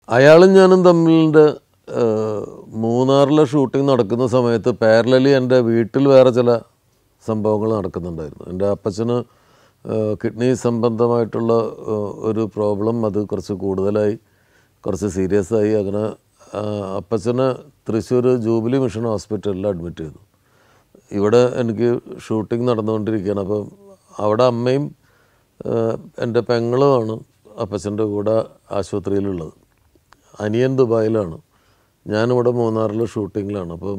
അയാളും ഞാനും തമ്മിലിൻ്റെ മൂന്നാറിലെ ഷൂട്ടിംഗ് നടക്കുന്ന സമയത്ത് പാരലലി എൻ്റെ വീട്ടിൽ വേറെ ചില സംഭവങ്ങൾ നടക്കുന്നുണ്ടായിരുന്നു എൻ്റെ അപ്പച്ചന് കിഡ്നി സംബന്ധമായിട്ടുള്ള ഏഹ്, ഒരു പ്രോബ്ലം അത് കുറച്ച് കൂടുതലായി കുറച്ച് സീരിയസ് ആയി അങ്ങനെ ആ, അപ്പച്ചനെ തൃശ്ശൂർ ജൂബിലി മിഷൻ ഹോസ്പിറ്റലിൽ അഡ്മിറ്റ് ചെയ്തു ഇവിടെ എനിക്ക് ഷൂട്ടിംഗ് നടന്നുകൊണ്ടിരിക്കുകയാണ് അപ്പം അവിടെ അമ്മയും ഏഹ്, എൻ്റെ പെങ്ങളുമാണ് അപ്പച്ചൻ്റെ കൂടെ ആശുപത്രിയിലുള്ളത് അനിയൻ ദുബായിലാണ് ഞാനിവിടെ മൂന്നാറിൽ ഷൂട്ടിങ്ങിലാണ് അപ്പം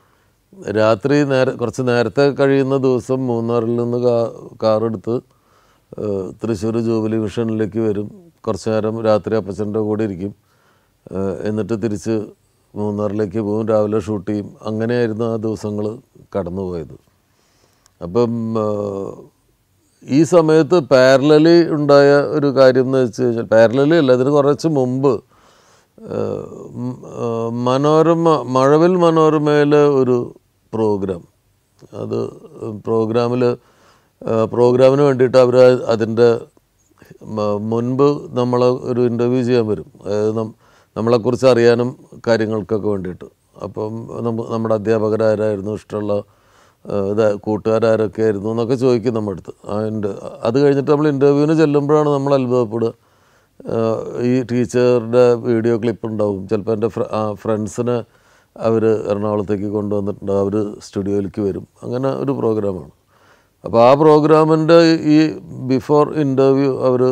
രാത്രി നേരെ കുറച്ച് നേരത്തെ കഴിയുന്ന ദിവസം മൂന്നാറിൽ നിന്ന് കാ കാറെടുത്ത് ഏഹ്, തൃശ്ശൂർ ജൂബിലി മിഷനിലേക്ക് വരും കുറച്ച് നേരം രാത്രി അപ്പച്ചൻ്റെ കൂടെ ഇരിക്കും ഏഹ്, എന്നിട്ട് തിരിച്ച് മൂന്നാറിലേക്ക് പോകും രാവിലെ ഷൂട്ട് ചെയ്യും അങ്ങനെയായിരുന്നു ആ ദിവസങ്ങൾ കടന്നുപോയത് അപ്പം ഏഹ്, ഈ സമയത്ത് പാരലലി ഉണ്ടായ ഒരു കാര്യം എന്ന് വെച്ച് കഴിഞ്ഞാൽ പാരലലി അല്ല ഇതിന് കുറച്ച് മുമ്പ് ഏഹ്, ഉം, ഏഹ്, മനോരമ മഴവിൽ മനോരമയിലെ ഒരു പ്രോഗ്രാം അത് പ്രോഗ്രാമിൽ പ്രോഗ്രാമിന് വേണ്ടിയിട്ട് അവർ അതിൻ്റെ മ- മുൻപ് നമ്മളെ ഒരു ഇൻ്റർവ്യൂ ചെയ്യാൻ വരും അതായത് നം- നമ്മളെക്കുറിച്ച് അറിയാനും കാര്യങ്ങൾക്കൊക്കെ വേണ്ടിയിട്ട് അപ്പം നമ്മ- നമ്മുടെ അധ്യാപകരാരായിരുന്നു ഇഷ്ടമുള്ള ഏഹ്, ഇത് കൂട്ടുകാരൊക്കെ ആയിരുന്നു എന്നൊക്കെ ചോദിക്കും നമ്മുടെ അടുത്ത് അതിൻ്റെ അത് കഴിഞ്ഞിട്ട് നമ്മൾ ഇൻ്റർവ്യൂവിന് ചെല്ലുമ്പോഴാണ് നമ്മൾ അത്ഭുതപ്പെടുക ഏഹ്, ഈ ടീച്ചറുടെ വീഡിയോ ക്ലിപ്പ് ഉണ്ടാവും ചിലപ്പോൾ എൻ്റെ ഫ്ര ഫ്രണ്ട്സിനെ അവർ എറണാകുളത്തേക്ക് കൊണ്ടുവന്നിട്ടുണ്ട് അവർ സ്റ്റുഡിയോയിലേക്ക് വരും അങ്ങനെ ഒരു പ്രോഗ്രാമാണ് അപ്പോൾ ആ പ്രോഗ്രാമിൻ്റെ ഈ ബിഫോർ ഇൻ്റർവ്യൂ അവർ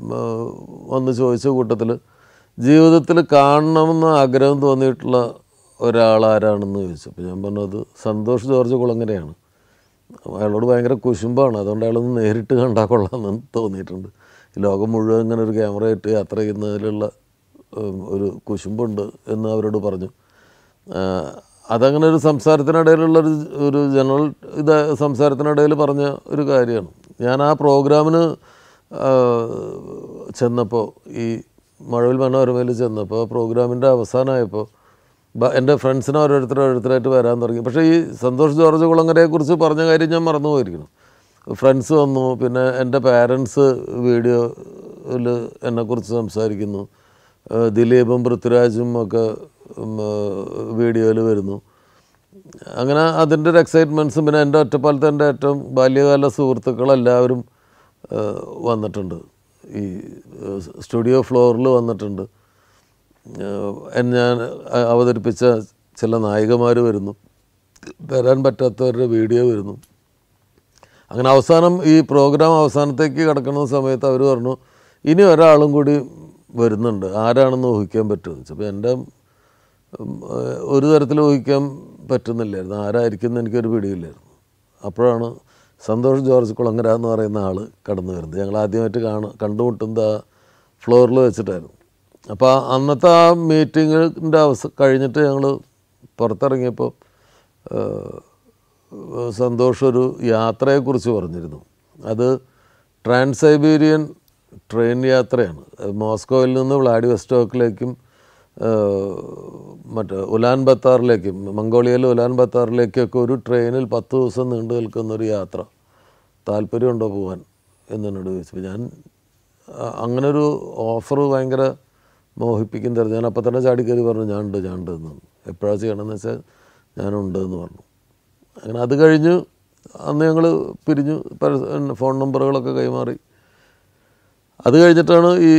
വന്ന് ചോദിച്ച കൂട്ടത്തിൽ ജീവിതത്തിൽ കാണണമെന്ന് ആഗ്രഹം തോന്നിയിട്ടുള്ള ഒരാളാരാണെന്ന് ചോദിച്ചു അപ്പോൾ ഞാൻ പറഞ്ഞത് സന്തോഷ് ജോർജ് കുളങ്ങരയാണ് അയാളോട് ഭയങ്കര കുശുമ്പാണ് അതുകൊണ്ട് അയാളൊന്ന് നേരിട്ട് കണ്ടാൽ കൊള്ളാമെന്ന് തോന്നിയിട്ടുണ്ട് ഈ ലോകം മുഴുവൻ ഇങ്ങനെ ഒരു ക്യാമറ ഇട്ട് യാത്ര ചെയ്യുന്നതിലുള്ള ഉം, ഒരു കുശുമ്പുണ്ട് എന്ന് അവരോട് പറഞ്ഞു ആ, അതങ്ങനെ ഒരു സംസാരത്തിനിടയിലുള്ള ഒരു ഒരു ജനറൽ ഇത് സംസാരത്തിനിടയിൽ പറഞ്ഞ ഒരു കാര്യമാണ് ഞാൻ ആ പ്രോഗ്രാമിന് ആ, ചെന്നപ്പോൾ ഈ മഴവിൽ മനോരമയിൽ ചെന്നപ്പോൾ പ്രോഗ്രാമിൻ്റെ അവസാനമായപ്പോൾ ബ- എൻ്റെ ഫ്രണ്ട്സിനെ ഓരോരുത്തർ ഓരോരുത്തരായിട്ട് വരാൻ തുടങ്ങി പക്ഷേ ഈ സന്തോഷ് ജോർജ് കുളങ്ങരയെക്കുറിച്ച് പറഞ്ഞ കാര്യം ഞാൻ മറന്നു പോയിരിക്കണം ഫ്രണ്ട്സ് വന്നു പിന്നെ എൻ്റെ പാരൻസ് വീഡിയോയിൽ എന്നെക്കുറിച്ച് സംസാരിക്കുന്നു ഏഹ് ദിലീപും പൃഥ്വിരാജും ഒക്കെ വീഡിയോയിൽ വരുന്നു അങ്ങനെ അതിൻ്റെ ഒരു എക്സൈറ്റ്മെൻറ്റ്സും പിന്നെ എൻ്റെ ഒറ്റപ്പാലത്തെ എൻ്റെ ഏറ്റവും ബാല്യകാല സുഹൃത്തുക്കളെല്ലാവരും ഏഹ് വന്നിട്ടുണ്ട് ഈ ഏഹ് സ്റ്റുഡിയോ ഫ്ലോറിൽ വന്നിട്ടുണ്ട് ഏഹ് എൻ- ഞാൻ അ- അവതരിപ്പിച്ച ചില നായികമാർ വരുന്നു വരാൻ പറ്റാത്തവരുടെ വീഡിയോ വരുന്നു അങ്ങനെ അവസാനം ഈ പ്രോഗ്രാം അവസാനത്തേക്ക് കിടക്കുന്ന സമയത്ത് അവർ പറഞ്ഞു ഇനി ഒരാളും കൂടി വരുന്നുണ്ട് ആരാണെന്ന് ഊഹിക്കാൻ പറ്റുമെന്ന് വെച്ചു അപ്പോൾ എൻ്റെ ഉം, ഏഹ്, ഒരു തരത്തിൽ ഊഹിക്കാൻ പറ്റുന്നില്ലായിരുന്നു ആരായിരിക്കും എന്ന് എനിക്കൊരു പിടിയില്ലായിരുന്നു അപ്പോഴാണ് സന്തോഷ് ജോർജ് കുളങ്ങര എന്ന് പറയുന്ന ആൾ കടന്നു വരുന്നത് ഞങ്ങൾ ആദ്യമായിട്ട് കാണ കണ്ടുമുട്ടുന്നത് ആ ഫ്ലോറിൽ വെച്ചിട്ടായിരുന്നു അപ്പോൾ ആ അന്നത്തെ ആ മീറ്റിങ്ങിൻ്റെ അവസ കഴിഞ്ഞിട്ട് ഞങ്ങൾ പുറത്തിറങ്ങിയപ്പോൾ ഏഹ്, സന്തോഷ് ഒരു യാത്രയെക്കുറിച്ച് പറഞ്ഞിരുന്നു അത് ട്രാൻസ് സൈബീരിയൻ ട്രെയിൻ യാത്രയാണ് അത് മോസ്കോയിൽ നിന്ന് വ്ളാഡിവസ്റ്റോക്കിലേക്കും ഏഹ്, മറ്റേ ഉലാൻ ബത്താറിലേക്കും മംഗോളിയയിലെ ഉലാൻ ബത്താറിലേക്കൊക്കെ ഒരു ട്രെയിനിൽ പത്ത് ദിവസം നീണ്ടു നിൽക്കുന്ന ഒരു യാത്ര താല്പര്യമുണ്ടോ പോകാൻ എന്നോട് ചോദിച്ചു ഞാൻ ആ- അങ്ങനൊരു ഓഫർ ഭയങ്കര മോഹിപ്പിക്കും തരുന്നു ഞാൻ അപ്പം തന്നെ ചാടിക്കയറി പറഞ്ഞു ഞാൻ ഉണ്ട് ഞാൻ ഉണ്ട് എന്ന് എപ്പോഴാണ് ചെയ്യണമെന്ന് വെച്ചാൽ ഞാനുണ്ട് എന്ന് പറഞ്ഞു അങ്ങനെ അത് കഴിഞ്ഞ് അന്ന് ഞങ്ങൾ പിരിഞ്ഞു പരസ്യ- ഫോൺ നമ്പറുകളൊക്കെ കൈമാറി അത് കഴിഞ്ഞിട്ടാണ് ഈ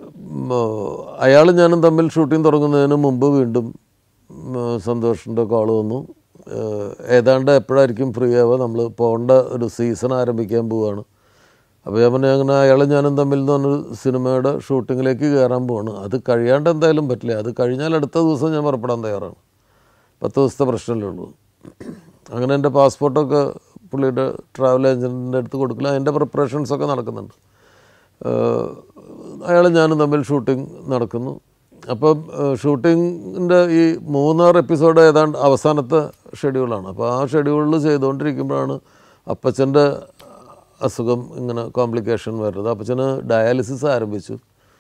അയാളും ഞാനും തമ്മിൽ ഷൂട്ടിംഗ് തുടങ്ങുന്നതിന് മുമ്പ് വീണ്ടും ഉം, സന്തോഷിൻ്റെ കോൾ വന്നു ഏഹ്, ഏതാണ്ട് എപ്പോഴായിരിക്കും ഫ്രീ ആവുക നമ്മൾ പോകേണ്ട ഒരു സീസൺ ആരംഭിക്കാൻ പോവുകയാണ് അപ്പോൾ ഞാൻ പറഞ്ഞു അങ്ങനെ അയാളും ഞാനും തമ്മിൽ എന്ന് പറഞ്ഞൊരു സിനിമയുടെ ഷൂട്ടിങ്ങിലേക്ക് കയറാൻ പോവാണ് അത് കഴിയാണ്ട് എന്തായാലും പറ്റില്ല അത് കഴിഞ്ഞാൽ അടുത്ത ദിവസം ഞാൻ പുറപ്പെടാൻ തയ്യാറാണ് പത്ത് ദിവസത്തെ പ്രശ്നമല്ലേ ഉള്ളൂ അങ്ങനെ എൻ്റെ പാസ്പോർട്ടൊക്കെ പുള്ളിയുടെ ട്രാവൽ ഏജൻറ്റിൻ്റെ അടുത്ത് കൊടുക്കില്ല അതിൻ്റെ പ്രിപ്പറേഷൻസൊക്കെ നടക്കുന്നുണ്ട് അയാൾ ഞാനും തമ്മിൽ ഷൂട്ടിംഗ് നടക്കുന്നു അപ്പം ഷൂട്ടിങ്ങിൻ്റെ ഈ മൂന്നാറ് എപ്പിസോഡ് ഏതാണ്ട് അവസാനത്തെ ഷെഡ്യൂളാണ് അപ്പോൾ ആ ഷെഡ്യൂളിൽ ചെയ്തുകൊണ്ടിരിക്കുമ്പോഴാണ് അപ്പച്ചൻ്റെ അസുഖം ഇങ്ങനെ കോംപ്ലിക്കേഷൻ വരുന്നത് അപ്പച്ചന് ഡയാലിസിസ് ആരംഭിച്ചു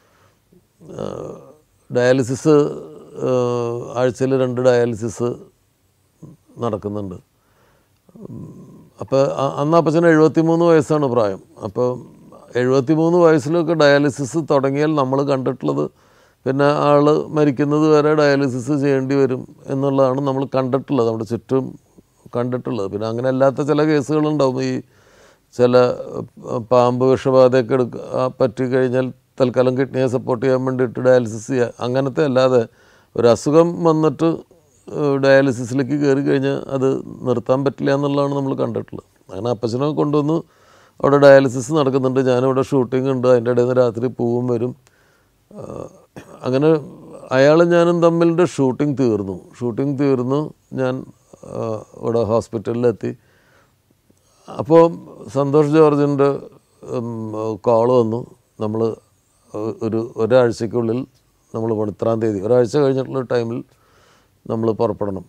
ഡയാലിസിസ് ആഴ്ചയിൽ രണ്ട് ഡയാലിസിസ് നടക്കുന്നുണ്ട് അപ്പോൾ അന്ന് അപ്പച്ചന് എഴുപത്തി മൂന്ന് വയസ്സാണ് പ്രായം അപ്പോൾ എഴുപത്തി മൂന്ന് വയസ്സിലൊക്കെ ഡയാലിസിസ് തുടങ്ങിയാൽ നമ്മൾ കണ്ടിട്ടുള്ളത് പിന്നെ ആൾ മരിക്കുന്നത് വരെ ഡയാലിസിസ് ചെയ്യേണ്ടി വരും എന്നുള്ളതാണ് നമ്മൾ കണ്ടിട്ടുള്ളത് നമ്മുടെ ചുറ്റും കണ്ടിട്ടുള്ളത് പിന്നെ അങ്ങനെ അല്ലാത്ത ചില കേസുകളുണ്ടാവും ഈ ചില ഏഹ്, പാമ്പ് വിഷബാധയൊക്കെ എടുക്ക പറ്റി കഴിഞ്ഞാൽ തൽക്കാലം കിഡ്നിയെ സപ്പോർട്ട് ചെയ്യാൻ വേണ്ടിയിട്ട് ഡയാലിസിസ് ചെയ്യുക അങ്ങനത്തെ അല്ലാതെ ഒരു അസുഖം വന്നിട്ട് ഏഹ്, ഡയാലിസിസിലേക്ക് കയറി കഴിഞ്ഞാൽ അത് നിർത്താൻ പറ്റില്ല എന്നുള്ളതാണ് നമ്മൾ കണ്ടിട്ടുള്ളത് അങ്ങനെ അപ്പച്ചനെ കൊണ്ടുവന്ന് അവിടെ ഡയാലിസിസ് നടക്കുന്നുണ്ട് ഞാനിവിടെ ഷൂട്ടിംഗ് ഉണ്ട് അതിൻ്റെ ഇടയിൽ നിന്ന് രാത്രി പൂവും വരും ആഹ് അങ്ങനെ അയാളും ഞാനും തമ്മിലുള്ള ഷൂട്ടിംഗ് തീർന്നു ഷൂട്ടിംഗ് തീർന്നു ഞാൻ ആഹ് ഇവിടെ ഹോസ്പിറ്റലിലെത്തി അപ്പോൾ സന്തോഷ് ജോർജിൻ്റെ കോൾ വന്നു നമ്മൾ ഒരു ഒരാഴ്ചക്കുള്ളിൽ നമ്മൾ ഇത്രാം തീയതി ഒരാഴ്ച കഴിഞ്ഞിട്ടുള്ള ടൈമിൽ നമ്മൾ പുറപ്പെടണം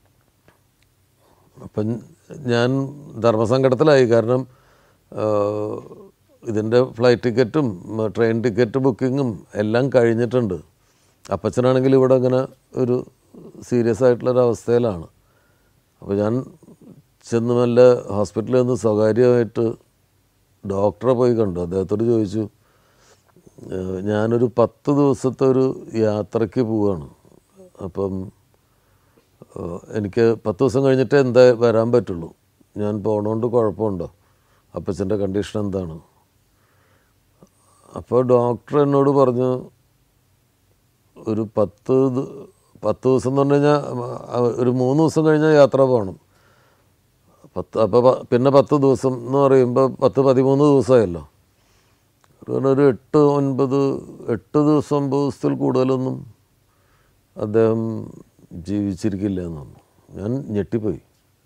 അപ്പം ഞാൻ ധർമ്മസങ്കടത്തിലായി കാരണം ഇതിൻ്റെ ഫ്ലൈറ്റ് ടിക്കറ്റും ട്രെയിൻ ടിക്കറ്റ് ബുക്കിങ്ങും എല്ലാം കഴിഞ്ഞിട്ടുണ്ട് അപ്പച്ചനാണെങ്കിൽ ഇവിടെ അങ്ങനെ ഒരു സീരിയസ് ആയിട്ടുള്ളൊരവസ്ഥയിലാണ് അപ്പോൾ ഞാൻ ചെന്ന് നല്ല ഹോസ്പിറ്റലിൽ നിന്ന് സ്വകാര്യമായിട്ട് ഡോക്ടറെ പോയി കണ്ടു അദ്ദേഹത്തോട് ചോദിച്ചു ഏഹ് ഞാനൊരു പത്ത് ദിവസത്തെ ഒരു യാത്രയ്ക്ക് പോവുകയാണ് അപ്പം ഏഹ് എനിക്ക് പത്ത് ദിവസം കഴിഞ്ഞിട്ട് എന്താ വരാൻ പറ്റുള്ളൂ ഞാൻ പോണോണ്ട് കുഴപ്പമുണ്ടോ അപ്പച്ചൻ്റെ കണ്ടീഷൻ എന്താണ് അപ്പോൾ ഡോക്ടർ എന്നോട് പറഞ്ഞു ഒരു പത്ത് ദി- പത്ത് ദിവസം എന്ന് പറഞ്ഞു കഴിഞ്ഞാൽ അഹ് ഒരു മൂന്ന് ദിവസം കഴിഞ്ഞാൽ യാത്ര പോകണം പത്ത് അപ്പോൾ പിന്നെ പത്ത് ദിവസം എന്ന് പറയുമ്പോൾ പത്ത് പതിമൂന്ന് ദിവസമായല്ലോ അതുകൊണ്ട് ഒരു എട്ട് ഒൻപത് എട്ട് ദിവസം ഒമ്പത് ദിവസത്തിൽ കൂടുതലൊന്നും അദ്ദേഹം ജീവിച്ചിരിക്കില്ല എന്ന് പറഞ്ഞു ഞാൻ ഞെട്ടിപ്പോയി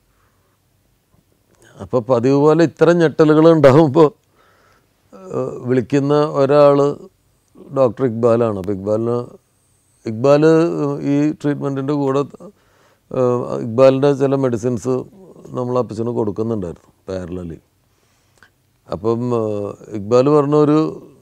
അപ്പോൾ പതിവ് പോലെ ഇത്തരം ഞെട്ടലുകൾ ഉണ്ടാകുമ്പോൾ വിളിക്കുന്ന ഒരാൾ ഡോക്ടർ ഇക്ബാലാണ് അപ്പോൾ ഇക്ബാലിന് ഇക്ബാൽ ഈ ട്രീറ്റ്മെൻറ്റിൻ്റെ കൂടെ ഏഹ്, ഇക്ബാലിൻ്റെ ചില മെഡിസിൻസ് നമ്മൾ അപ്പച്ചന് കൊടുക്കുന്നുണ്ടായിരുന്നു പാരലലി അപ്പം ഏഹ്, ഇക്ബാൽ പറഞ്ഞ ഒരു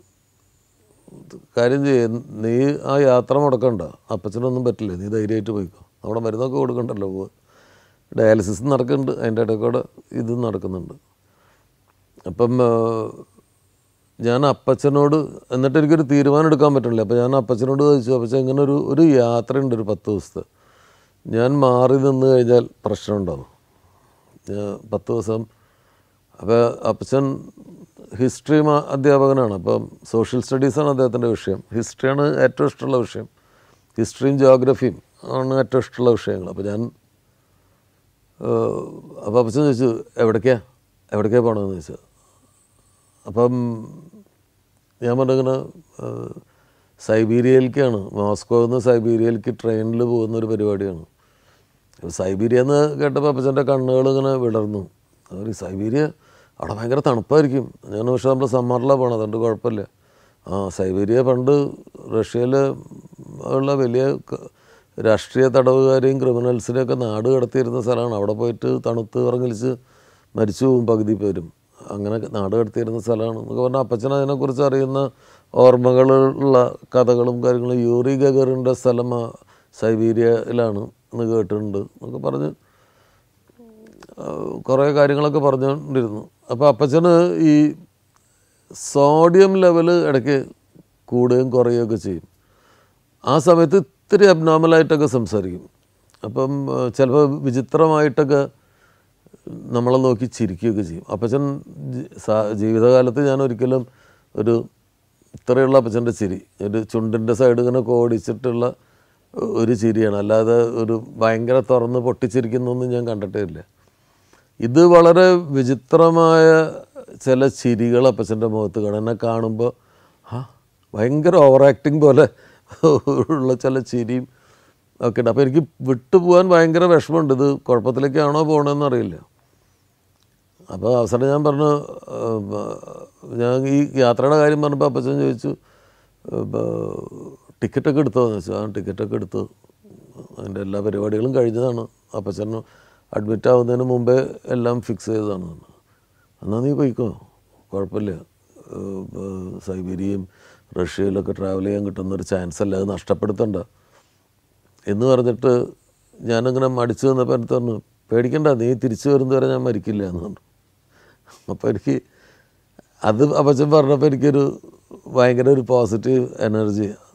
കാര്യം ചെയ്യ നീ ആ യാത്ര മുടക്കണ്ട അപ്പച്ചനൊന്നും പറ്റില്ല നീ ധൈര്യമായിട്ട് പോയിക്കോ നമ്മുടെ മരുന്നൊക്കെ കൊടുക്കണ്ടല്ലോ പോ ഡയാലിസിസ് നടക്കുന്നുണ്ട് അതിൻ്റെ ഇടയിൽ കൂടെ ഇത് നടക്കുന്നുണ്ട് അപ്പം ഏഹ്, ഞാൻ അപ്പച്ചനോട് എന്നിട്ട് എനിക്കൊരു തീരുമാനം എടുക്കാൻ പറ്റണില്ല അപ്പോൾ ഞാൻ അപ്പച്ചനോട് ചോദിച്ചു അപ്പച്ചൻ ഇങ്ങനെ ഒരു ഒരു യാത്രയുണ്ട് ഒരു പത്ത് ദിവസത്തെ ഞാൻ മാറി നിന്ന് കഴിഞ്ഞാൽ പ്രശ്നം ഉണ്ടാവും ഞാൻ പത്ത് ദിവസം അപ്പോൾ അപ്പച്ചൻ ഹിസ്റ്ററി മാ- അധ്യാപകനാണ് അപ്പം സോഷ്യൽ സ്റ്റഡീസാണ് അദ്ദേഹത്തിൻ്റെ വിഷയം ഹിസ്റ്ററിയാണ് ഏറ്റവും ഇഷ്ടമുള്ള വിഷയം ഹിസ്റ്ററിയും ജോഗ്രഫിയും ആണ് ഏറ്റവും ഇഷ്ടമുള്ള വിഷയങ്ങൾ അപ്പോൾ ഞാൻ അപ്പോൾ അപ്പച്ചൻ ചോദിച്ചു എവിടേക്കാ എവിടേക്കാ പോകണമെന്ന് ചോദിച്ചു അപ്പം ഞാൻ പറഞ്ഞിങ്ങനെ ഏഹ്, സൈബീരിയയിലേക്കാണ് മോസ്കോയിൽ നിന്ന് സൈബീരിയയിലേക്ക് ട്രെയിനിൽ പോകുന്ന ഒരു പരിപാടിയാണ് അപ്പോൾ സൈബീരിയ എന്ന് കേട്ടപ്പോൾ അപ്പച്ചൻ്റെ കണ്ണുകൾ ഇങ്ങനെ വിടർന്നു അവർ സൈബീരിയ അവിടെ ഭയങ്കര തണുപ്പായിരിക്കും ഞാൻ പക്ഷേ നമ്മൾ സമ്മറിലാണ് പോകണം അതുകൊണ്ട് കുഴപ്പമില്ല ആ സൈബീരിയ പണ്ട് റഷ്യയിൽ ഉള്ള വലിയ ക- രാഷ്ട്രീയ തടവുകാരെയും ക്രിമിനൽസിനെയും ഒക്കെ നാട് കടത്തിയിരുന്ന സ്ഥലമാണ് അവിടെ പോയിട്ട് തണുത്ത് ഇറങ്ങിച്ച് മരിച്ചു പോകും പകുതി പേരും അങ്ങനെ നാട് കടത്തിയിരുന്ന സ്ഥലമാണ് എന്നൊക്കെ പറഞ്ഞാൽ അപ്പച്ചൻ അതിനെക്കുറിച്ച് അറിയുന്ന ഓർമ്മകളുള്ള കഥകളും കാര്യങ്ങളും യൂറി ഗഗറിൻ്റെ സ്ഥലം ആ സൈബീരിയയിലാണ് എന്ന് കേട്ടിട്ടുണ്ട് എന്നൊക്കെ പറഞ്ഞ് കുറേ കാര്യങ്ങളൊക്കെ പറഞ്ഞുകൊണ്ടിരുന്നു അപ്പോൾ അപ്പച്ചന് ഈ സോഡിയം ലെവൽ ഇടയ്ക്ക് കൂടുകയും കുറയുകയൊക്കെ ചെയ്യും ആ സമയത്ത് ഇത്തിരി അബ്നോർമലായിട്ടൊക്കെ സംസാരിക്കും അപ്പം ചിലപ്പോൾ വിചിത്രമായിട്ടൊക്കെ നമ്മളെ നോക്കി ചിരിക്കുകയൊക്കെ ചെയ്യും അപ്പച്ചൻ ജി- സാ- ജീവിതകാലത്ത് ഞാൻ ഒരിക്കലും ഒരു ഇത്രയുള്ള അപ്പച്ചൻ്റെ ചിരി ഒരു ചുണ്ടിൻ്റെ സൈഡ് ഇങ്ങനെ കോടിച്ചിട്ടുള്ള ഒരു ചിരിയാണ് അല്ലാതെ ഒരു ഭയങ്കര തുറന്ന് പൊട്ടിച്ചിരിക്കുന്നൊന്നും ഞാൻ കണ്ടിട്ടേ ഇല്ല ഇത് വളരെ വിചിത്രമായ ചില ചിരികൾ അപ്പച്ചൻ്റെ മുഖത്ത് കാണാം എന്നെ കാണുമ്പോൾ ആ ഭയങ്കര ഓവർ ആക്ടിങ് പോലെ ഉള്ള ചില ചിരിയും ഒക്കെ ഉണ്ട് അപ്പോൾ എനിക്ക് വിട്ടുപോകാൻ ഭയങ്കര വിഷമമുണ്ട് ഇത് കുഴപ്പത്തിലേക്കാണോ പോകണമെന്ന് അറിയില്ല അപ്പോൾ അവസാനം ഞാൻ പറഞ്ഞു ഏഹ്, ഞാൻ ഈ യാത്രയുടെ കാര്യം പറഞ്ഞപ്പോൾ അപ്പച്ചൻ ചോദിച്ചു ടിക്കറ്റൊക്കെ എടുത്തോ എന്ന് വെച്ചു ആ ടിക്കറ്റൊക്കെ എടുത്തു അതിൻ്റെ എല്ലാ പരിപാടികളും കഴിഞ്ഞതാണ് അപ്പച്ചൻ അഡ്മിറ്റ് ആവുന്നതിന് മുമ്പേ എല്ലാം ഫിക്സ് ചെയ്തതാണ് എന്നാൽ നീ പോയിക്കോ കുഴപ്പമില്ല ഏഹ്, ഏഹ്, സൈബീരിയയും റഷ്യയിലൊക്കെ ട്രാവൽ ചെയ്യാൻ കിട്ടുന്നൊരു ചാൻസ് അല്ല അത് നഷ്ടപ്പെടുത്തണ്ട എന്ന് പറഞ്ഞിട്ട് ഞാനിങ്ങനെ മടിച്ചു നിന്നപ്പോൾ എനിക്ക് പറഞ്ഞു പേടിക്കണ്ട നീ തിരിച്ചു വരുന്നവരെ ഞാൻ മരിക്കില്ല എന്ന് പറഞ്ഞു അപ്പോൾ എനിക്ക് അത് അപ്പച്ചൻ പറഞ്ഞപ്പോൾ എനിക്കൊരു ഭയങ്കര ഒരു പോസിറ്റീവ് എനർജി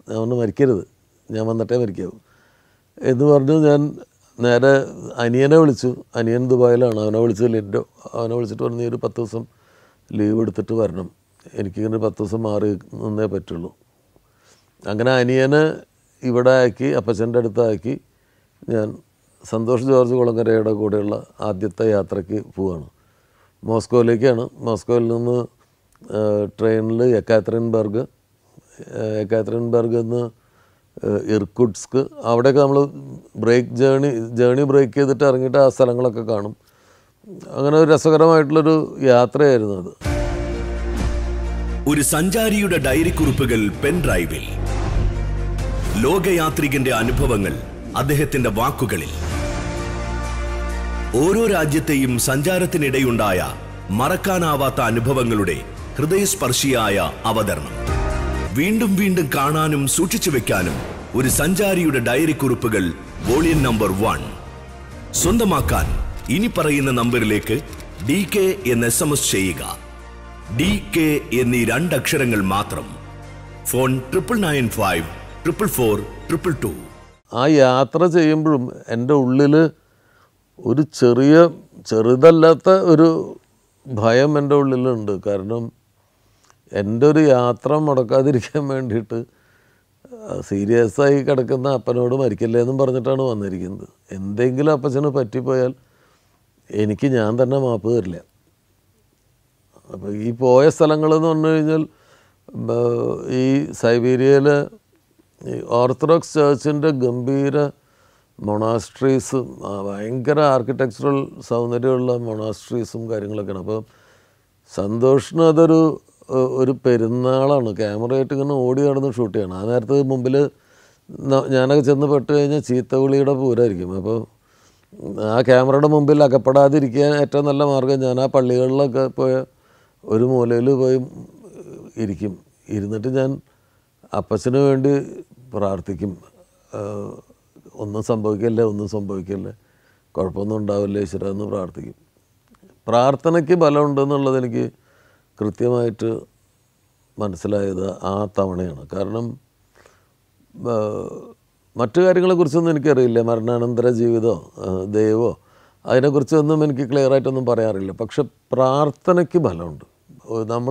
ഞാൻ പറഞ്ഞു മരിക്കരുത് ഞാൻ വന്നിട്ടേ മരിക്കാവൂ എന്ന് പറഞ്ഞു ഞാൻ നേരെ അനിയനെ വിളിച്ചു അനിയൻ ദുബായിലാണ് അവനെ വിളിച്ച് ലിൻഡോ അവനെ വിളിച്ചിട്ട് പറഞ്ഞു നീ ഒരു പത്ത് ദിവസം ലീവ് എടുത്തിട്ട് വരണം എനിക്കിങ്ങനെ പത്ത് ദിവസം മാറി നിന്നേ പറ്റുള്ളൂ അങ്ങനെ അനിയനെ ഇവിടെ ആക്കി അപ്പച്ചൻ്റെ അടുത്താക്കി ഞാൻ സന്തോഷ് ജോർജ് കുളങ്ങരയുടെ കൂടെയുള്ള ആദ്യത്തെ യാത്രയ്ക്ക് പോവാണ് മോസ്കോയിലേക്കാണ് മോസ്കോയിൽ നിന്ന് ട്രെയിനിൽ യക്കാത്രിൻബർഗ് യക്കാത്രിൻബർഗ് നിന്ന് ഇർക്കുട്സ്ക് അവിടെയൊക്കെ നമ്മൾ ബ്രേക്ക് ജേണി ജേണി ബ്രേക്ക് ചെയ്തിട്ട് ഇറങ്ങിയിട്ട് ആ സ്ഥലങ്ങളൊക്കെ കാണും അങ്ങനെ ഒരു രസകരമായിട്ടുള്ളൊരു യാത്രയായിരുന്നു അത് ഒരു സഞ്ചാരിയുടെ ഡയറി കുറിപ്പുകൾ പെൻഡ്രൈവിൽ ലോകയാത്രികന്റെ അനുഭവങ്ങൾ അദ്ദേഹത്തിന്റെ വാക്കുകളിൽ ഓരോ രാജ്യത്തെയും സഞ്ചാരത്തിനിടെയുണ്ടായ മറക്കാനാവാത്ത അനുഭവങ്ങളുടെ ഹൃദയസ്പർശിയായ അവതരണം വീണ്ടും വീണ്ടും കാണാനും സൂക്ഷിച്ചു വെക്കാനും ഒരു സഞ്ചാരിയുടെ ഡയറി കുറിപ്പുകൾ വോളിയം നമ്പർ വൺ സ്വന്തമാക്കാൻ ഇനി പറയുന്ന നമ്പറിലേക്ക് ഡി കെ എന്ന് എസ് എം എസ് ചെയ്യുക ഡി കെ എന്നീ രണ്ടക്ഷരങ്ങൾ മാത്രം phone triple nine five triple four triple two ആ യാത്ര ചെയ്യുമ്പോഴും എൻ്റെ ഉള്ളിൽ ഒരു ചെറിയ ചെറുതല്ലാത്ത ഒരു ഭയം എൻ്റെ ഉള്ളിലുണ്ട് കാരണം എൻ്റെ ഒരു യാത്ര മുടക്കാതിരിക്കാൻ വേണ്ടിയിട്ട് സീരിയസ് ആയി കിടക്കുന്ന അപ്പനോട് മരിക്കല്ലേ എന്നും പറഞ്ഞിട്ടാണ് വന്നിരിക്കുന്നത് എന്തെങ്കിലും അപ്പച്ചന് പറ്റിപ്പോയാൽ എനിക്ക് ഞാൻ തന്നെ മാപ്പ് തരില്ല അപ്പോൾ ഈ പോയ സ്ഥലങ്ങളെന്ന് പറഞ്ഞു കഴിഞ്ഞാൽ ഉം, ഈ സൈബീരിയയിലെ ഈ ഓർത്തഡോക്സ് ചേർച്ചിൻ്റെ ഗംഭീര മൊണാസ്ട്രീസും ആ, ഭയങ്കര ആർക്കിടെക്ചറൽ സൗന്ദര്യമുള്ള മൊണാസ്ട്രീസും കാര്യങ്ങളൊക്കെയാണ് അപ്പോൾ സന്തോഷിന് അതൊരു ഏഹ്, ഒരു പെരുന്നാളാണ് ക്യാമറയായിട്ട് ഇങ്ങനെ ഓടി നടന്ന് ഷൂട്ട് ചെയ്യണം ആ നേരത്ത് മുമ്പിൽ ന- ഞാനൊക്കെ ചെന്ന് പെട്ട് കഴിഞ്ഞാൽ ചീത്തവിളിയുടെ പൂരമായിരിക്കും അപ്പോൾ ആ ക്യാമറയുടെ മുമ്പിൽ അകപ്പെടാതിരിക്കാൻ ഏറ്റവും നല്ല മാർഗ്ഗം ഞാൻ ആ പള്ളികളിലൊക്കെ പോയ ഒരു മൂലയിൽ പോയി ഇരിക്കും ഇരുന്നിട്ട് ഞാൻ അപ്പച്ചന് വേണ്ടി പ്രാർത്ഥിക്കും ആഹ് ഒന്നും സംഭവിക്കല്ലേ ഒന്നും സംഭവിക്കല്ലേ കുഴപ്പമൊന്നും ഉണ്ടാവില്ല ഈശ്വര എന്ന് പ്രാർത്ഥിക്കും പ്രാർത്ഥനയ്ക്ക് ബലമുണ്ട് എന്നുള്ളത് എനിക്ക് കൃത്യമായിട്ട് മനസ്സിലായത് ആ തവണയാണ് കാരണം ആ, മറ്റു കാര്യങ്ങളെക്കുറിച്ചൊന്നും എനിക്കറിയില്ല മരണാനന്തര ജീവിതമോ ആ, ദൈവമോ അതിനെക്കുറിച്ചൊന്നും എനിക്ക് ക്ലിയർ ആയിട്ടൊന്നും പറയാറില്ല പക്ഷെ പ്രാർത്ഥനയ്ക്ക് ബലമുണ്ട് നമ്മൾ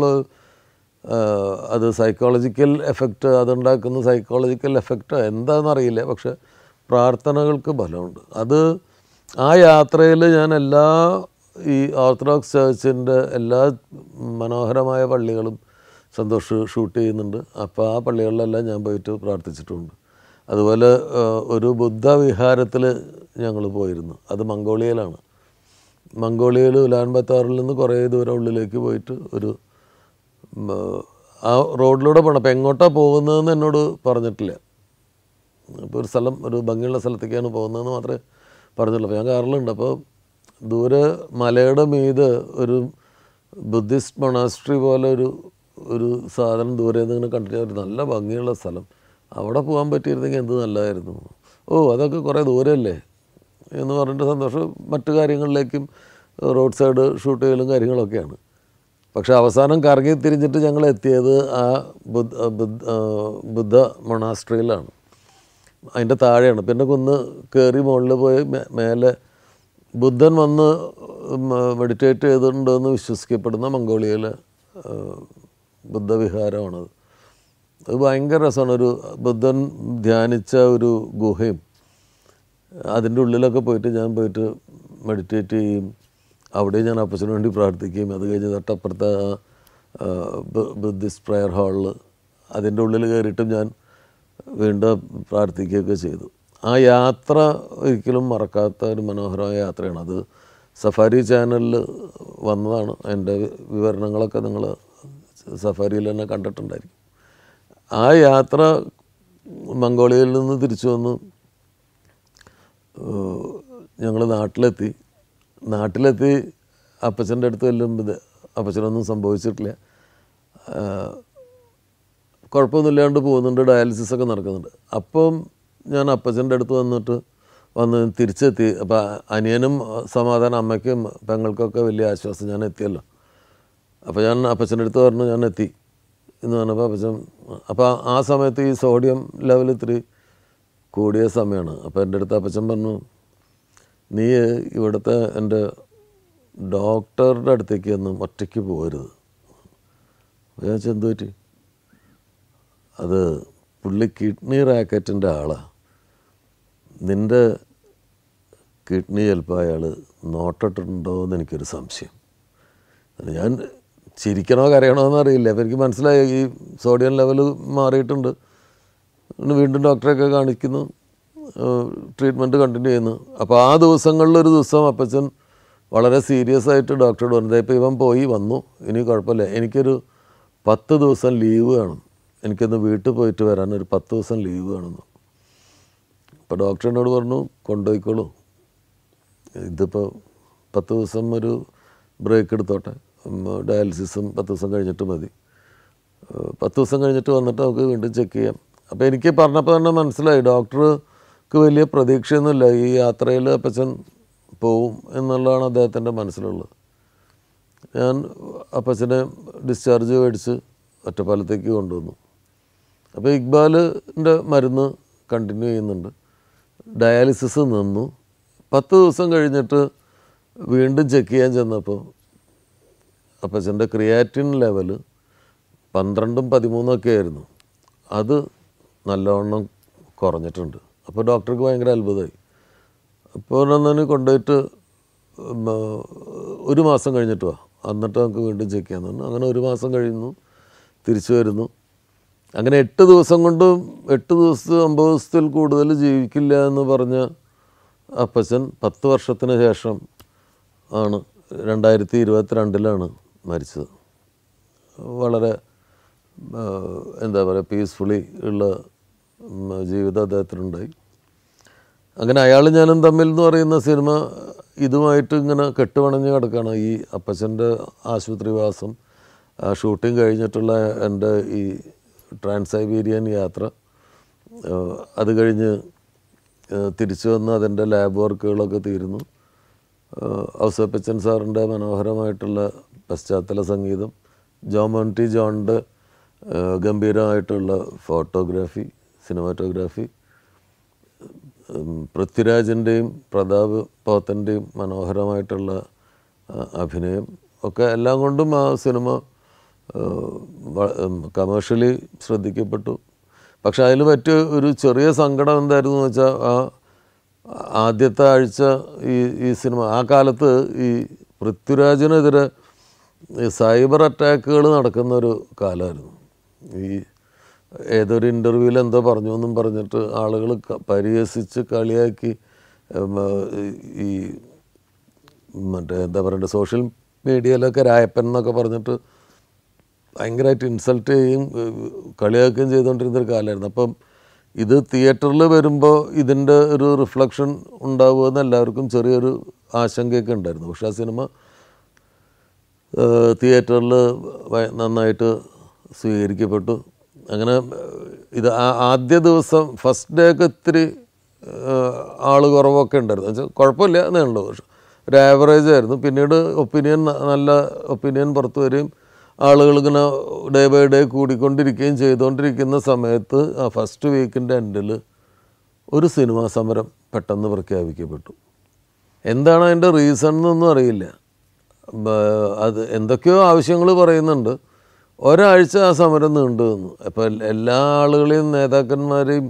അത് സൈക്കോളജിക്കൽ എഫക്റ്റ് അതുണ്ടാക്കുന്ന സൈക്കോളജിക്കൽ എഫക്റ്റ് എന്താണെന്നറിയില്ല പക്ഷെ പ്രാർത്ഥനകൾക്ക് ബലമുണ്ട് അത് ആ യാത്രയിൽ ഞാൻ എല്ലാ ഈ ഓർത്തഡോക്സ് ചേർച്ചിൻ്റെ എല്ലാ മനോഹരമായ പള്ളികളും സന്തോഷ് ഷൂട്ട് ചെയ്യുന്നുണ്ട് അപ്പോൾ ആ പള്ളികളിലെല്ലാം ഞാൻ പോയിട്ട് പ്രാർത്ഥിച്ചിട്ടുണ്ട് അതുപോലെ ആ, ഒരു ബുദ്ധ വിഹാരത്തിൽ ഞങ്ങൾ പോയിരുന്നു അത് മംഗോളിയയിലാണ് മംഗോളിയയിൽ ഉലാൻ ബത്താറിൽ നിന്ന് കുറേ ദൂരം ഉള്ളിലേക്ക് പോയിട്ട് ഒരു ഉം, ആ റോഡിലൂടെ പോകണം അപ്പോൾ എങ്ങോട്ടാണ് പോകുന്നതെന്ന് എന്നോട് പറഞ്ഞിട്ടില്ല അപ്പോൾ ഒരു സ്ഥലം ഒരു ഭംഗിയുള്ള സ്ഥലത്തേക്കാണ് പോകുന്നതെന്ന് മാത്രമേ പറഞ്ഞുള്ളൂ അപ്പോൾ ഞാൻ കാറിലുണ്ട് അപ്പോൾ ദൂരെ മലയുടെ മീത് ഒരു ബുദ്ധിസ്റ്റ് മൊണാസ്ട്രി പോലെ ഒരു ഒരു സാധനം ദൂരെ നിന്ന് ഇങ്ങനെ കണ്ടിട്ട് ഒരു നല്ല ഭംഗിയുള്ള സ്ഥലം അവിടെ പോകാൻ പറ്റിയിരുന്നെങ്കിൽ എന്ത് നല്ലതായിരുന്നു ഓ അതൊക്കെ കുറേ ദൂരമല്ലേ എന്ന് പറഞ്ഞിട്ട് സന്തോഷം മറ്റു കാര്യങ്ങളിലേക്കും റോഡ് സൈഡ് ഷൂട്ട് ചെയ്യലും കാര്യങ്ങളൊക്കെയാണ് പക്ഷെ അവസാനം കറങ്ങി തിരിഞ്ഞിട്ട് ഞങ്ങൾ എത്തിയത് ആ ബുദ്ധ ബുദ്ധ ആ, ബുദ്ധ മൊണാസ്ട്രിയിലാണ് അതിൻ്റെ താഴെയാണ് പിന്നെ കുന്ന് കയറി മുകളിൽ പോയി മേ- മേലെ ബുദ്ധൻ വന്ന് മെഡിറ്റേറ്റ് ചെയ്തിട്ടുണ്ടെന്ന് വിശ്വസിക്കപ്പെടുന്ന മംഗോളിയയിലെ ആ, ബുദ്ധവിഹാരമാണത് അത് ഭയങ്കര രസമാണ് ഒരു ബുദ്ധൻ ധ്യാനിച്ച ഒരു ഗുഹയും അതിൻ്റെ ഉള്ളിലൊക്കെ പോയിട്ട് ഞാൻ പോയിട്ട് മെഡിറ്റേറ്റ് ചെയ്യും അവിടെ ഞാൻ അപ്പച്ചന് വേണ്ടി പ്രാർത്ഥിക്കുകയും അത് കഴിഞ്ഞ് തൊട്ടപ്പുറത്തെ ആ, ബു- ബുദ്ധിസ്റ്റ് പ്രയർ ഹാളിൽ അതിൻ്റെ ഉള്ളിൽ കയറിയിട്ടും ഞാൻ വീണ്ടും പ്രാർത്ഥിക്കുകയൊക്കെ ചെയ്തു ആ യാത്ര ഒരിക്കലും മറക്കാത്ത ഒരു മനോഹരമായ യാത്രയാണ് അത് സഫാരി ചാനലിൽ വന്നതാണ് എൻ്റെ വിവരണങ്ങളൊക്കെ നിങ്ങൾ സഫാരിയിൽ തന്നെ കണ്ടിട്ടുണ്ടായിരിക്കും ആ യാത്ര മംഗോളിയയിൽ നിന്ന് തിരിച്ചു വന്ന് ഞങ്ങൾ നാട്ടിലെത്തി നാട്ടിലെത്തി അപ്പച്ചൻ്റെ അടുത്ത് ചെല്ലുമ്പോൾ അപ്പച്ചനൊന്നും സംഭവിച്ചിട്ടില്ല ആ, കുഴപ്പമൊന്നുമില്ലാണ്ട് പോകുന്നുണ്ട് ഡയാലിസിസ് ഒക്കെ നടക്കുന്നുണ്ട് അപ്പം ഞാൻ അപ്പച്ചൻ്റെ അടുത്ത് വന്നിട്ട് വന്ന് തിരിച്ചെത്തി അപ്പം അനിയനും സമാധാനം അമ്മയ്ക്കും പെങ്ങൾക്കൊക്കെ വലിയ ആശ്വാസം ഞാൻ എത്തിയല്ലോ അപ്പോൾ ഞാൻ അപ്പച്ചൻ്റെ അടുത്ത് പറഞ്ഞു ഞാൻ എത്തി എന്ന് പറഞ്ഞപ്പോൾ അപ്പച്ചൻ അപ്പോൾ ആ സമയത്ത് ഈ സോഡിയം ലെവൽ ഇത്തിരി കൂടിയ സമയമാണ് അപ്പോൾ എൻ്റെ അടുത്ത് അപ്പച്ചൻ പറഞ്ഞു നീ ഇവിടുത്തെ എൻ്റെ ഡോക്ടറുടെ അടുത്തേക്ക് ഒന്നും ഒറ്റയ്ക്ക് പോകരുത് അപ്പോൾ ഞാൻ ചെന്തു പറ്റി അത് പുള്ളി കിഡ്നി റാക്കറ്റിൻ്റെ ആളാണ് നിൻ്റെ കിഡ്നി ചിലപ്പോൾ അയാൾ നോട്ടിട്ടുണ്ടോ എന്ന് എനിക്കൊരു സംശയം അത് ഞാൻ ചിരിക്കണോ കരയണോ എന്നറിയില്ല അപ്പോൾ എനിക്ക് മനസ്സിലായി ഈ സോഡിയം ലെവൽ മാറിയിട്ടുണ്ട് എന്നിട്ട് വീണ്ടും ഡോക്ടറെയൊക്കെ കാണിക്കുന്നു ട്രീറ്റ്മെൻറ്റ് കണ്ടിന്യൂ ചെയ്യുന്നു അപ്പോൾ ആ ദിവസങ്ങളിൽ ഒരു ദിവസം അപ്പച്ചൻ വളരെ സീരിയസ് ആയിട്ട് ഡോക്ടറോട് പറഞ്ഞത് ഇപ്പോൾ ഇവൻ പോയി വന്നു ഇനി കുഴപ്പമില്ല എനിക്കൊരു പത്ത് ദിവസം ലീവ് വേണം എനിക്കൊന്ന് വീട്ടിൽ പോയിട്ട് വരാൻ ഒരു പത്ത് ദിവസം ലീവ് വേണമെന്ന് അപ്പോൾ ഡോക്ടർ എന്നോട് പറഞ്ഞു കൊണ്ടുപോയിക്കോളൂ ഇതിപ്പോൾ പത്ത് ദിവസം ഒരു ബ്രേക്ക് എടുത്തോട്ടെ ഡയാലിസിസും പത്ത് ദിവസം കഴിഞ്ഞിട്ട് മതി ഏഹ് പത്ത് ദിവസം കഴിഞ്ഞിട്ട് വന്നിട്ട് നമുക്ക് വീണ്ടും ചെക്ക് ചെയ്യാം അപ്പോൾ എനിക്ക് പറഞ്ഞപ്പോൾ തന്നെ മനസ്സിലായി ഡോക്ടർക്ക് വലിയ പ്രതീക്ഷയൊന്നുമില്ല ഈ യാത്രയിൽ അപ്പച്ചൻ പോവും എന്നുള്ളതാണ് അദ്ദേഹത്തിൻ്റെ മനസ്സിലുള്ളത് ഞാൻ അപ്പച്ചനെ ഡിസ്ചാർജ് മേടിച്ച് ഒറ്റപ്പാലത്തേക്ക് കൊണ്ടുവന്നു അപ്പോൾ ഇക്ബാലിൻ്റെ മരുന്ന് കണ്ടിന്യൂ ചെയ്യുന്നുണ്ട് ഡയാലിസിസ് നിന്നു പത്ത് ദിവസം കഴിഞ്ഞിട്ട് വീണ്ടും ചെക്ക് ചെയ്യാൻ ചെന്നപ്പോൾ അപ്പച്ചൻ്റെ ക്രിയാറ്റിൻ ലെവൽ പന്ത്രണ്ടും പതിമൂന്നൊക്കെ ആയിരുന്നു അത് നല്ലവണ്ണം കുറഞ്ഞിട്ടുണ്ട് അപ്പോൾ ഡോക്ടർക്ക് ഭയങ്കര അത്ഭുതമായി അപ്പോൾ ഒന്നു കൊണ്ടുപോയിട്ട് ഉം, ആ, ഒരു മാസം കഴിഞ്ഞിട്ട് വാ എന്നിട്ട് നമുക്ക് വീണ്ടും ചെക്ക് ചെയ്യാൻ പറഞ്ഞു അങ്ങനെ ഒരു മാസം കഴിയുന്നു തിരിച്ചു വരുന്നു അങ്ങനെ എട്ട് ദിവസം കൊണ്ട് എട്ട് ദിവസത്തെ ഒമ്പത് ദിവസത്തിൽ കൂടുതൽ ജീവിക്കില്ല എന്ന് പറഞ്ഞ അപ്പച്ചൻ പത്ത് വർഷത്തിന് ശേഷം ആണ് രണ്ടായിരത്തി ഇരുപത്തിരണ്ടിലാണ് മരിച്ചത് വളരെ ആ, എന്താ പറയുക പീസ്ഫുള്ളി ഉള്ള ഉം, ജീവിതം അദ്ദേഹത്തിനുണ്ടായി അങ്ങനെ അയാൾ ഞാനും തമ്മിൽ എന്ന് പറയുന്ന സിനിമ ഇതുമായിട്ട് ഇങ്ങനെ കെട്ടുപണഞ്ഞ് കിടക്കുകയാണ് ഈ അപ്പച്ചൻ്റെ ആശുപത്രിവാസം ആ ഷൂട്ടിംഗ് കഴിഞ്ഞിട്ടുള്ള എൻ്റെ ഈ ട്രാൻസ് സൈബീരിയൻ യാത്ര ആ, അത് കഴിഞ്ഞ് ആ, തിരിച്ചു വന്ന് അതിൻ്റെ ലാബ് വർക്കുകളൊക്കെ തീരുന്നു ഔസപ്പച്ചൻ സാറിൻ്റെ മനോഹരമായിട്ടുള്ള പശ്ചാത്തല സംഗീതം ജോമോൻ ടി ജോണിൻ്റെ ആ, ഗംഭീരമായിട്ടുള്ള ഫോട്ടോഗ്രാഫി സിനിമാറ്റോഗ്രാഫി ഉം, പൃഥ്വിരാജിൻ്റെയും പ്രതാപ് പോത്തൻ്റെയും മനോഹരമായിട്ടുള്ള ആ, അഭിനയം ഒക്കെ എല്ലാം കൊണ്ടും ആ സിനിമ കമേഴ്ഷ്യലി ശ്രദ്ധിക്കപ്പെട്ടു പക്ഷെ അതിൽ പറ്റിയ ഒരു ചെറിയ സങ്കടം എന്തായിരുന്നു എന്ന് വെച്ചാൽ ആ ആദ്യത്തെ ആഴ്ച ഈ ഈ സിനിമ ആ കാലത്ത് ഈ പൃഥ്വിരാജിനെതിരെ ഈ സൈബർ അറ്റാക്കുകൾ നടക്കുന്ന ഒരു കാലമായിരുന്നു ഈ ഏതൊരു ഇൻ്റർവ്യൂവിൽ എന്തോ പറഞ്ഞു എന്നും പറഞ്ഞിട്ട് ആളുകൾ പരിഹസിച്ച് കളിയാക്കി ഉം, ഈ മറ്റേ എന്താ പറയണ്ടേ സോഷ്യൽ മീഡിയയിലൊക്കെ രായപ്പൻ എന്നൊക്കെ പറഞ്ഞിട്ട് ഭയങ്കരമായിട്ട് ഇൻസൾട്ട് ചെയ്യും ഏഹ് കളിയാക്കുകയും ചെയ്തുകൊണ്ടിരുന്ന ഒരു കാലമായിരുന്നു അപ്പം ഇത് തിയേറ്ററിൽ വരുമ്പോൾ ഇതിൻ്റെ ഒരു റിഫ്ലക്ഷൻ ഉണ്ടാവുമെന്ന് എല്ലാവർക്കും ചെറിയൊരു ആശങ്കയൊക്കെ ഉണ്ടായിരുന്നു പക്ഷേ ആ സിനിമ തിയേറ്ററിൽ നന്നായിട്ട് സ്വീകരിക്കപ്പെട്ടു അങ്ങനെ ഏഹ്, ഇത് ആ- ആദ്യ ദിവസം ഫസ്റ്റ് ഡേ ഒക്കെ ഇത്തിരി ആൾ കുറവൊക്കെ ഉണ്ടായിരുന്നു വെച്ചാൽ കുഴപ്പമില്ല എന്നേ ഉള്ളൂ പക്ഷെ ഒരു ആവറേജ് ആയിരുന്നു പിന്നീട് ഒപ്പീനിയൻ നല്ല ഒപ്പീനിയൻ പുറത്തു വരികയും ആളുകൾ ഇങ്ങനെ ഡേ ബൈ ഡേ കൂടിക്കൊണ്ടിരിക്കുകയും ചെയ്തുകൊണ്ടിരിക്കുന്ന സമയത്ത് ആ ഫസ്റ്റ് വീക്കിൻ്റെ എൻഡിൽ ഒരു സിനിമാ സമരം പെട്ടെന്ന് പ്രഖ്യാപിക്കപ്പെട്ടു എന്താണ് അതിൻ്റെ റീസൺ എന്നൊന്നും അറിയില്ല ബ- അത് എന്തൊക്കെയോ ആവശ്യങ്ങൾ പറയുന്നുണ്ട് ഒരാഴ്ച ആ സമരം നീണ്ടു നിന്നു അപ്പോൾ എല്ലാ ആളുകളെയും നേതാക്കന്മാരെയും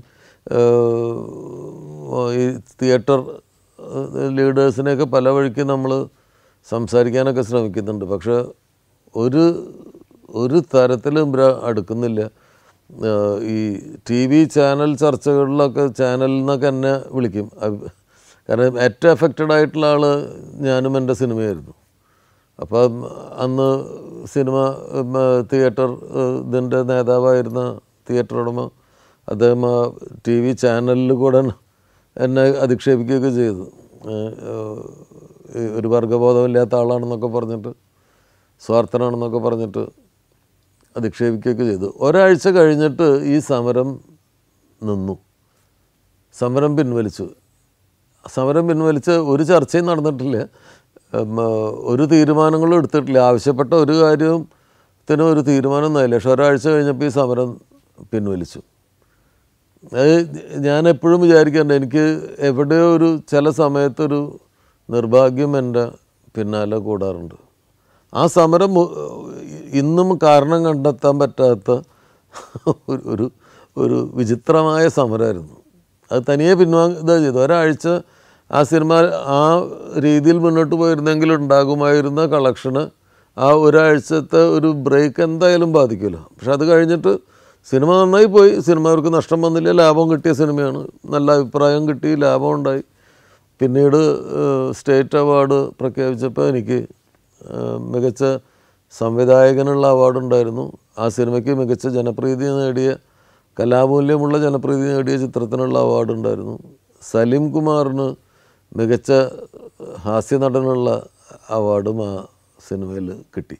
ഏഹ്, ഈ തിയേറ്റർ ലീഡേഴ്സിനെയൊക്കെ പല വഴിക്ക് നമ്മൾ സംസാരിക്കാനൊക്കെ ശ്രമിക്കുന്നുണ്ട് പക്ഷെ ഒരു ഒരു തരത്തിലും ഇവർ അടുക്കുന്നില്ല ഏഹ്, ഈ ടി വി ചാനൽ ചർച്ചകളിലൊക്കെ ചാനലിൽ നിന്നൊക്കെ എന്നെ വിളിക്കും അവ്- കാരണം ഏറ്റവും എഫക്റ്റഡ് ആയിട്ടുള്ള ആൾ ഞാനും എൻ്റെ സിനിമയായിരുന്നു അപ്പം അന്ന് സിനിമ ഉം, തിയേറ്റർ ഏഹ്, ഇതിൻ്റെ നേതാവായിരുന്ന തിയേറ്റർ ഉടമ അദ്ദേഹം ആ ടി വി ചാനലിൽ കൂടെ എന്നെ അധിക്ഷേപിക്കുകയൊക്കെ ചെയ്തു ഏഹ്, ഏഹ്, ഒരു വർഗബോധമില്ലാത്ത ആളാണെന്നൊക്കെ പറഞ്ഞിട്ട് സ്വാർത്ഥനാണെന്നൊക്കെ പറഞ്ഞിട്ട് അധിക്ഷേപിക്കുകയൊക്കെ ചെയ്തു ഒരാഴ്ച കഴിഞ്ഞിട്ട് ഈ സമരം നിന്നു സമരം പിൻവലിച്ചു സമരം പിൻവലിച്ച് ഒരു ചർച്ചയും നടന്നിട്ടില്ല ഉം, ആ, ഒരു തീരുമാനങ്ങളും എടുത്തിട്ടില്ല ആവശ്യപ്പെട്ട ഒരു കാര്യവും സമരത്തിന് ഒരു തീരുമാനം ഒന്നായില്ല പക്ഷെ ഒരാഴ്ച കഴിഞ്ഞപ്പോൾ ഈ സമരം പിൻവലിച്ചു അത് ഞാൻ എപ്പോഴും വിചാരിക്കാറുണ്ട് എനിക്ക് എവിടെയോ ഒരു ചില സമയത്തൊരു നിർഭാഗ്യം എൻ്റെ പിന്നാലെ കൂടാറുണ്ട് ആ സമരം മു- ഇന്നും കാരണം കണ്ടെത്താൻ പറ്റാത്ത ഒരു ഒരു ഒരു വിചിത്രമായ സമരമായിരുന്നു അത് തനിയെ പിൻവാങ്ങുക ചെയ്തു ഒരാഴ്ച ആ സിനിമ ആ രീതിയിൽ മുന്നോട്ട് പോയിരുന്നെങ്കിൽ ഉണ്ടാകുമായിരുന്ന കളക്ഷന് ആ ഒരാഴ്ചത്തെ ഒരു ബ്രേക്ക് എന്തായാലും ബാധിക്കില്ല പക്ഷെ അത് കഴിഞ്ഞിട്ട് സിനിമ നന്നായി പോയി സിനിമകൾക്ക് നഷ്ടം വന്നില്ല ലാഭം കിട്ടിയ സിനിമയാണ് നല്ല അഭിപ്രായം കിട്ടി ലാഭം ഉണ്ടായി പിന്നീട് ഏഹ്, സ്റ്റേറ്റ് അവാർഡ് പ്രഖ്യാപിച്ചപ്പോൾ എനിക്ക് ഏഹ്, മികച്ച സംവിധായകനുള്ള അവാർഡ് ഉണ്ടായിരുന്നു ആ സിനിമയ്ക്ക് മികച്ച ജനപ്രീതി നേടിയ കലാമൂല്യമുള്ള ജനപ്രീതി നേടിയ ചിത്രത്തിനുള്ള അവാർഡ് ഉണ്ടായിരുന്നു സലീം കുമാറിന് മികച്ച ഹാസ്യ നടനുള്ള അവാർഡും ആ സിനിമയിൽ കിട്ടി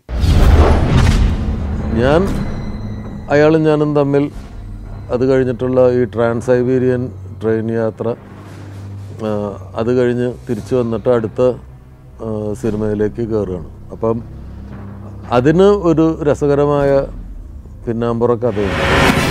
ഞാൻ അയാളും ഞാനും തമ്മിൽ അത് കഴിഞ്ഞിട്ടുള്ള ഈ ട്രാൻസ് സൈബീരിയൻ ട്രെയിൻ യാത്ര ആ, അത് കഴിഞ്ഞ് തിരിച്ചു വന്നിട്ട് അടുത്ത ആ, സിനിമയിലേക്ക് കയറുകയാണ് അപ്പം അതിന് ഒരു രസകരമായ പിന്നാമ്പുറ കഥയുണ്ട്